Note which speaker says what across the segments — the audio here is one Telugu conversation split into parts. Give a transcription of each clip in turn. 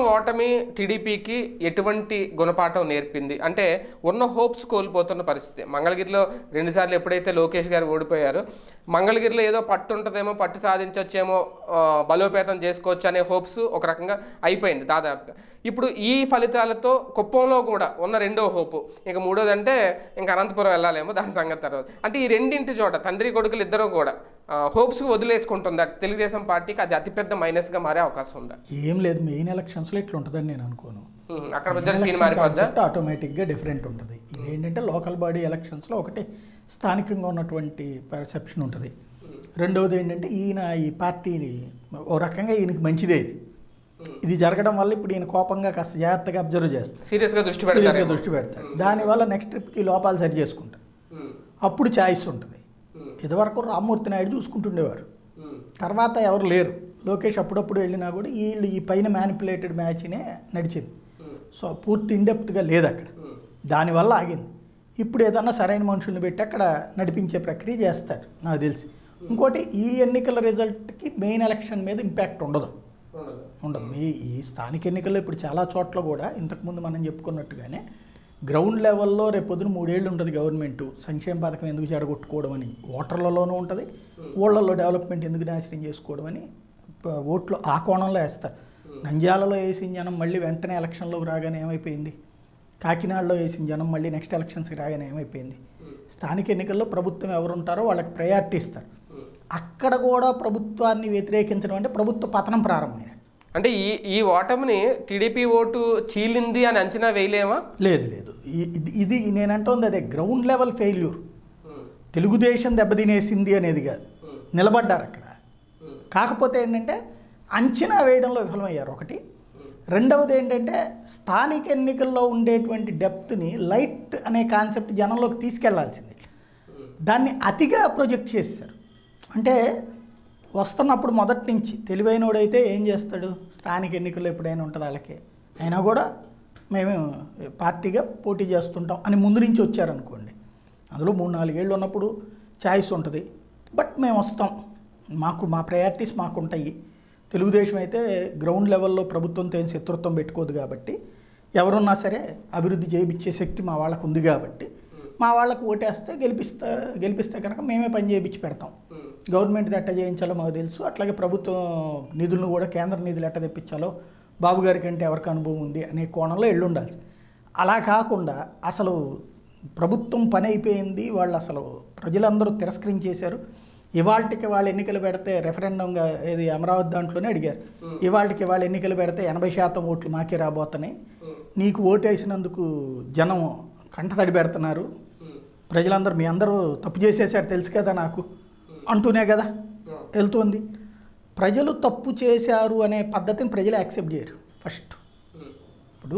Speaker 1: ఓటమి టీడీపీకి ఎటువంటి గుణపాఠం నేర్పింది అంటే ఉన్న హోప్స్ కోల్పోతున్న పరిస్థితి మంగళగిరిలో రెండుసార్లు ఎప్పుడైతే లోకేష్ గారు ఓడిపోయారో మంగళగిరిలో ఏదో పట్టు ఉంటుందేమో పట్టు సాధించవచ్చేమో ఆ, బలోపేతం చేసుకోవచ్చు అనే హోప్స్ ఒక రకంగా అయిపోయింది దాదాపుగా ఇప్పుడు ఈ ఫలితాలతో కుప్పంలో కూడా ఉన్న రెండో హోపు ఇంకా మూడోది అంటే ఇంకా అనంతపురం వెళ్ళాలేమో దాని సంగతి తర్వాత అంటే ఈ రెండింటి చోట తండ్రి కొడుకులు ఇద్దరు కూడా హోప్స్ వదిలేసుకుంటుందా తెలుగుదేశం పార్టీకి అది అతిపెద్ద మైనస్గా మారే అవకాశం ఉందా
Speaker 2: ఏం లేదు మెయిన్ ఎలక్షన్స్లో ఇట్లా ఉంటుందని నేను అనుకోను
Speaker 1: ఉమ్, అక్కడ మధ్య సీన్ మారిపోద్దా
Speaker 2: కాన్సెప్ట్ ఆటోమేటిక్గా డిఫరెంట్ ఉంటుంది ఇదేంటంటే లోకల్ బాడీ ఎలక్షన్స్లో ఒకటి స్థానికంగా ఉన్నటువంటి పర్సెప్షన్ ఉంటుంది రెండవది ఏంటంటే ఈయన ఈ పార్టీని ఓ రకంగా ఈయనకి మంచిదే ఇది ఇది జరగడం వల్ల ఇప్పుడు ఈయన కోపంగా కాస్త జాగ్రత్తగా అబ్జర్వ్ చేస్తారు
Speaker 1: సీరియస్గా దృష్టి
Speaker 2: సీరియస్గా
Speaker 1: పెడతారు
Speaker 2: దృష్టి పెడతారు దానివల్ల నెక్స్ట్ ట్రిప్కి లోపాలు సరి చేసుకుంటారు అప్పుడు ఛాయిస్ ఉంటుంది ఇదివరకు రామ్మూర్తి నాయుడు చూసుకుంటుండేవారు తర్వాత ఎవరు లేరు లోకేష్ అప్పుడప్పుడు వెళ్ళినా కూడా వీళ్ళు ఈ పైన మ్యానిపులేటెడ్ మ్యాచ్నే నడిచింది సో పూర్తి ఇండెప్త్గా లేదు అక్కడ దానివల్ల ఆగింది ఇప్పుడు ఏదన్నా సరైన మనుషుల్ని పెట్టి అక్కడ నడిపించే ప్రక్రియ చేస్తాడు నాకు తెలిసి ఇంకోటి ఈ ఎన్నికల రిజల్ట్కి మెయిన్ ఎలక్షన్ మీద ఇంపాక్ట్ ఉండదు ఉండదు ఈ ఈ స్థానిక ఎన్నికల్లో ఇప్పుడు చాలా చోట్ల కూడా ఇంతకుముందు మనం చెప్పుకున్నట్టుగానే గ్రౌండ్ లెవెల్లో రేపొద్దున మూడేళ్ళు ఉంటుంది గవర్నమెంట్ సంక్షేమ పథకం ఎందుకు చెడగొట్టుకోవడం అని ఓటర్లలోనూ ఉంటుంది ఊళ్ళల్లో డెవలప్మెంట్ ఎందుకు నాశనం చేసుకోవడం అని ప- ఓట్లు ఆ కోణంలో వేస్తారు నంద్యాలలో వేసిన జనం మళ్ళీ వెంటనే ఎలక్షన్లోకి రాగానే ఏమైపోయింది కాకినాడలో వేసిన జనం మళ్ళీ నెక్స్ట్ ఎలక్షన్స్కి రాగానే ఏమైపోయింది స్థానిక ఎన్నికల్లో ప్రభుత్వం ఎవరు ఉంటారో వాళ్ళకి ప్రయారిటీ ఇస్తారు అక్కడ కూడా ప్రభుత్వాన్ని వ్యతిరేకించడం అంటే ప్రభుత్వ పతనం ప్రారంభమైనది
Speaker 1: అంటే ఈ ఈ ఓటమిని టీడీపీ ఓటు చీలింది అని అంచనా వేయలేమా
Speaker 2: లేదు లేదు ఈ- ఇది- ఇది నేనంటోంది అదే గ్రౌండ్ లెవెల్ ఫెయిల్యూర్ తెలుగుదేశం దెబ్బతినేసింది అనేది కాదు నిలబడ్డారు అక్కడ కాకపోతే ఏంటంటే అంచనా వేయడంలో విఫలమయ్యారు ఒకటి రెండవది ఏంటంటే స్థానిక ఎన్నికల్లో ఉండేటువంటి డెప్త్ని లైట్ అనే కాన్సెప్ట్ జనంలోకి తీసుకెళ్లాల్సింది దాన్ని అతిగా ప్రొజెక్ట్ చేశారు అంటే వస్తున్నప్పుడు మొదటి నుంచి తెలివైనోడైతే ఏం చేస్తాడు స్థానిక ఎన్నికల్లో ఎప్పుడైనా ఉంటుంది వాళ్ళకి అయినా కూడా మేము పార్టీగా పోటీ చేస్తుంటాం అని ముందు నుంచి వచ్చారనుకోండి అందులో మూడు నాలుగేళ్ళు ఉన్నప్పుడు ఛాయిస్ ఉంటుంది బట్ మేము వస్తాం మాకు మా ప్రయారిటీస్ మాకు ఉంటాయి తెలుగుదేశం అయితే గ్రౌండ్ లెవెల్లో ప్రభుత్వంతో ఏం శత్రుత్వం పెట్టుకోదు కాబట్టి ఎవరున్నా సరే అభివృద్ధి చేయించే శక్తి మా వాళ్ళకు ఉంది కాబట్టి మా వాళ్ళకు ఓటేస్తే గెలిపిస్తే గెలిపిస్తే కనుక మేమే పని చేయించి పెడతాం గవర్నమెంట్ ఎట్ట చేయించాలో మాకు తెలుసు అట్లాగే ప్రభుత్వం నిధులను కూడా కేంద్ర నిధులు ఎట్ట తెప్పించాలో బాబు గారి కంటే ఎవరికి అనుభవం ఉంది అనే కోణంలో ఎల్లు ఉండాలి అలా కాకుండా అసలు ప్రభుత్వం పని అయిపోయింది వాళ్ళు అసలు ప్రజలందరూ తిరస్కరించేశారు ఇవాళకి వాళ్ళు ఎన్నికలు పెడితే రెఫరెండంగా ఏది అమరావతి దాంట్లోనే అడిగారు ఇవాళకి వాళ్ళు ఎన్నికలు పెడితే ఎనభై శాతం ఓట్లు మాకే రాబోతున్నాయి నీకు ఓటేసినందుకు జనం కంటతడి పెడుతున్నారు ప్రజలందరూ మీ అందరూ తప్పు చేసేసారు తెలుసు కదా నాకు అంటూనే కదా వెళ్తుంది ప్రజలు తప్పు చేశారు అనే పద్ధతిని ప్రజలు యాక్సెప్ట్ చేయరు ఫస్ట్ ఇప్పుడు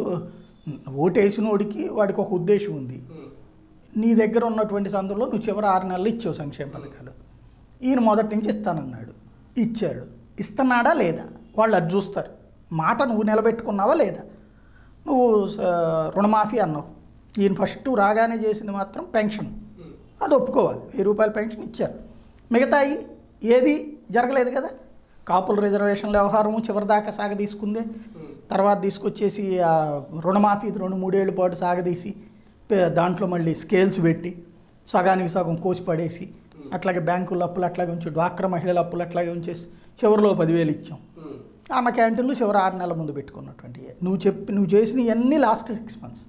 Speaker 2: ఓటేసినోడికి వాడికి ఒక ఉద్దేశం ఉంది నీ దగ్గర ఉన్నటువంటి సందులో నువ్వు చివరి ఆరు నెలలు ఇచ్చావు సంక్షేమ పథకాలు ఈయన మొదటి నుంచి ఇస్తానన్నాడు ఇచ్చాడు ఇస్తున్నాడా లేదా వాళ్ళు అది చూస్తారు మాట నువ్వు నిలబెట్టుకున్నావా లేదా నువ్వు స- రుణమాఫీ అన్నావు ఈయన ఫస్ట్ రాగానే చేసింది మాత్రం పెన్షన్ అది ఒప్పుకోవాలి వెయ్యి రూపాయల పెన్షన్ ఇచ్చారు మిగతాయి ఏది జరగలేదు కదా కాపుల రిజర్వేషన్ల వ్యవహారము చివరిదాకా సాగదీసుకుందే తర్వాత తీసుకొచ్చేసి ఆ రుణమాఫీ రెండు మూడేళ్ళ పాటు సాగదీసి పే- దాంట్లో మళ్ళీ స్కేల్స్ పెట్టి సగానికి సగం కోసి పడేసి అట్లాగే బ్యాంకుల అప్పులు అట్లాగే ఉంచి డ్వాక్రా మహిళల అప్పులు అట్లాగే ఉంచేసి చివరిలో పదివేలు ఇచ్చాం అన్న క్యాంటీన్లు చివరి ఆరు నెలల ముందు పెట్టుకున్నటువంటి నువ్వు చెప్పి నువ్వు చేసిన ఇవన్నీ లాస్ట్ సిక్స్ మంత్స్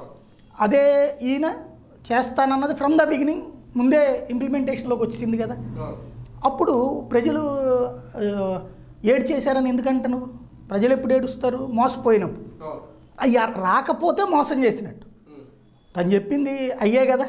Speaker 2: అదే ఈయన చేస్తానన్నది ఫ్రమ్ ద బిగినింగ్ ముందే ఇంప్లిమెంటేషన్లోకి వచ్చింది కదా అప్పుడు ప్రజలు ఆ, ఏడు చేశారని ఎందుకంట నువ్వు ప్రజలు ఎప్పుడు ఏడుస్తారు మోసపోయినప్పుడు అయ్యా రాకపోతే మోసం చేసినట్టు తను చెప్పింది అయ్యే కదా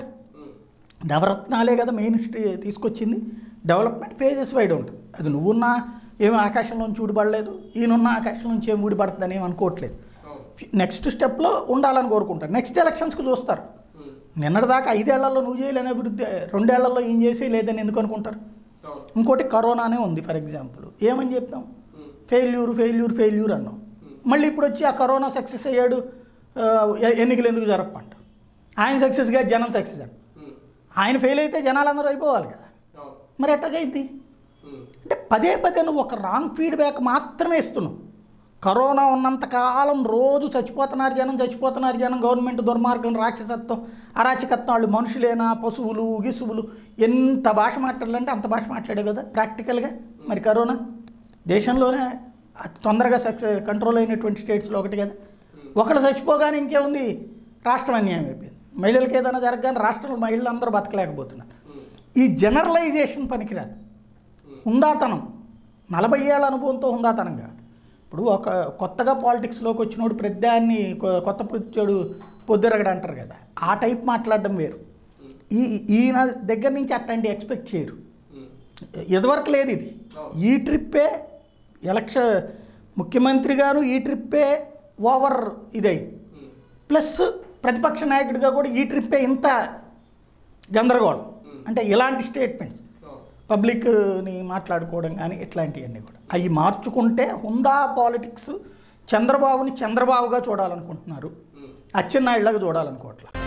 Speaker 2: నవరత్నాలే కదా మెయిన్ స్ట్రీ- తీసుకొచ్చింది డెవలప్మెంట్ ఫేజెస్ వైడ్ ఉంటుంది అది నువ్వున్నా ఏమి ఆకాశంలోంచి ఊడిపడలేదు ఈయనున్న ఆకాశం నుంచి ఏమి ఊడిపడుతుందని ఏమి అనుకోవట్లేదు నెక్స్ట్ స్టెప్లో ఉండాలని కోరుకుంటారు నెక్స్ట్ ఎలక్షన్స్కి చూస్తారు నిన్నటిదాకా ఐదేళ్లలో నువ్వు చేయలేని అభివృద్ధి రెండేళ్లలో ఏం చేసి లేదని ఎందుకు అనుకుంటారు ఇంకోటి కరోనానే ఉంది ఫర్ ఎగ్జాంపుల్ ఏమని చెప్పాం ఫెయిల్యూర్ ఫెయిల్యూర్ ఫెయిల్యూర్ అన్నాం మళ్ళీ ఇప్పుడు వచ్చి ఆ కరోనా సక్సెస్ అయ్యాడు ఆ, ఎ- ఎన్నికలు ఎందుకు జరపంట ఆయన సక్సెస్గా జనం సక్సెస్ అంట ఆయన ఫెయిల్ అయితే జనాలందరూ అయిపోవాలి కదా మరి ఎట్టగైంది అంటే పదే పదే నువ్వు ఒక రాంగ్ ఫీడ్బ్యాక్ మాత్రమే ఇస్తున్నావు కరోనా ఉన్నంత కాలం రోజు చచ్చిపోతున్నారు జనం చచ్చిపోతున్నారు జనం గవర్నమెంట్ దుర్మార్గం రాక్షసత్వం అరాచకత్వం వాళ్ళు మనుషులేనా పశువులు గిసువులు ఎంత భాష మాట్లాడాలంటే అంత భాష మాట్లాడే కదా ప్రాక్టికల్గా మరి కరోనా దేశంలోనే అతి తొందరగా సక్సెస్ కంట్రోల్ అయినటువంటి స్టేట్స్లో ఒకటి కదా ఒకళ్ళు చచ్చిపోగానే ఇంకేముంది రాష్ట్రం అన్యాయం అయిపోయింది మహిళలకి ఏదైనా జరగగానే రాష్ట్రంలో మహిళలు అందరూ బతకలేకపోతున్నారు ఈ జనరలైజేషన్ పనికిరాదు హుందాతనం నలభై ఏళ్ళ అనుభవంతో హుందాతనంగా ఇప్పుడు ఒక కొత్తగా పాలిటిక్స్లోకి వచ్చినోడు ప్రతిదాన్ని కొ- కొత్త పుచ్చాడు పొద్దురగడ అంటారు కదా ఆ టైప్ మాట్లాడడం వేరు ఈ ఈయన దగ్గర నుంచి అట్లాంటి ఎక్స్పెక్ట్ చేయరు ఇదివరకు లేదు ఇది ఈ ట్రిప్పే ఎలక్షన్ ముఖ్యమంత్రిగాను ఈ ట్రిప్పే ఓవర్ ఇదై ప్లస్ ప్రతిపక్ష నాయకుడిగా కూడా ఈ ట్రిప్పే ఇంత గందరగోళం అంటే ఇలాంటి స్టేట్మెంట్స్ పబ్లిక్ని మాట్లాడుకోవడం కానీ ఇట్లాంటివన్నీ కూడా అవి మార్చుకుంటే హుందా పాలిటిక్స్ చంద్రబాబుని చంద్రబాబుగా చూడాలనుకుంటున్నారు అచ్చెన్నాయుడులాగా చూడాలనుకోవట్లేదు